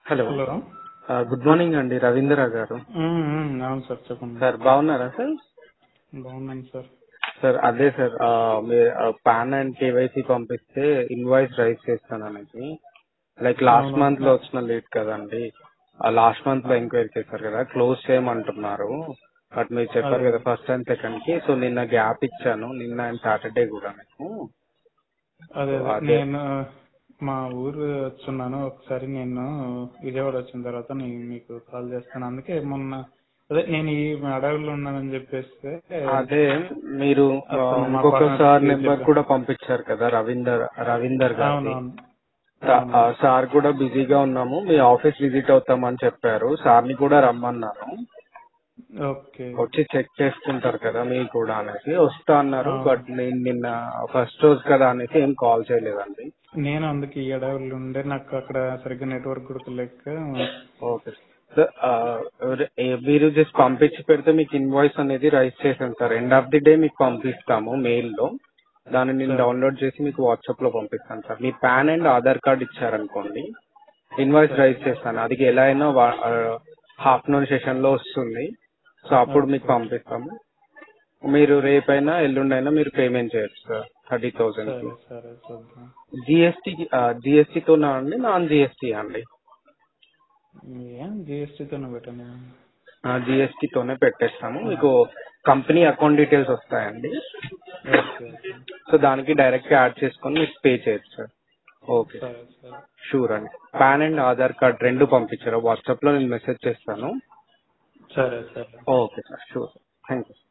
Hello hello good morning అండి రవీంద్ర గారు మ్మ్, మ్మ్, అవును సార్ చెప్పండి సార్ బాగున్నారా సార్ బాగున్నాను సార్ సార్ అదే సార్ ఆ, మీరు పాన్ అండ్ కేవైసీ పంపిస్తే ఇన్వాయిస్ రైజ్ చేస్తాను అనేది లైక్ లాస్ట్ అవును. మంత్ లో వచ్చిన లేట్ కదండి ఆ లాస్ట్ మంత్ లో ఎంక్వైరీ చేశారు కదా క్లోజ్ చేయమంటున్నారు బట్ మీరు చెప్పారు అదే. కదా ఫస్ట్ అండ్ సెకండ్ కి సో నిన్న గ్యాప్ ఇచ్చాను నిన్న అండ్ సాటర్డే కూడా మీకు అదే సో అదే అదే. నేను మా ఊరు వచ్చున్నాను ఒకసారి నేను విజయవాడ వచ్చిన తర్వాత నేను మీకు కాల్ చేస్తాను అందుకే మొన్న అదే నేను ఈ అడవిలో ఉన్నానని చెప్పేస్తే అదే మీరు ఆ, అతను మా ఇంకొక partner సార్ కి నెంబర్ చెప్పాను. కూడా పంపించారు కదా రవీందర్ రవీందర్ గారి అవునవును సా- ఆ, సార్ కూడా బిజీగా ఉన్నాము మీ ఆఫీస్ విజిట్ అవుతామని చెప్పారు సార్ని కూడా రమ్మన్నాను ఓకే వచ్చి చెక్ చేసుకుంటారు కదా మీరు కూడా అనేసి వస్తా అన్నారు అవును. బట్ నేను నిన్న ఫస్ట్ రోజు కదా అనేసి ఏం కాల్ చేయలేదండి నేను అందుకే ఈ అడవిలో ఉండే నాకు అక్కడ సరిగ్గా నెట్వర్క్ కూడా లేక ఓకే సార్ ఆ, ఏ- మీరు జస్ట్ పంపించి పెడితే మీకు ఇన్వాయిస్ అనేది రైజ్ చేసాను sir end of the day మీకు పంపిస్తాము మెయిల్ లో దాన్ని నేను సరే. డౌన్లోడ్ చేసి మీకు వాట్సాప్ లో పంపిస్తాను సార్ మీ పాన్ అండ్ ఆధార్ కార్డ్ ఇచ్చారనుకోండి ఇన్వాయిస్ సరే. రైజ్ చేస్తాను అది ఎలా అయినా హాఫ్ అన్ సెషన్ లో వస్తుంది సో అప్పుడు మీకు ఓకే. పంపిస్తాము మీరు రేపైనా ఎల్లుండైనా మీరు పేమెంట్ చేయొచ్చు సార్ థర్టీ థౌసండ్ కి సరే సరే చూద్దాం జిఎస్టీ జిఎస్టీతోనా అండి నాన్ జిఎస్టీ అండి ఏం జిఎస్టీతోనే పెట్టండి జిఎస్టీతోనే పెట్టేస్తాము మీకు కంపెనీ అకౌంట్ డీటెయిల్స్ వస్తాయండి ఓకే ఓకే సో దానికి డైరెక్ట్ యాడ్ చేసుకొని మీకు పే చేయొచ్చు సార్ ఓకే సరే సరే షూర్ అండి పాన్ అండ్ ఆధార్ కార్డ్ రెండు పంపించారు వాట్సాప్ లో నేను మెసేజ్ చేస్తాను సరే సరే okay sir sure thank you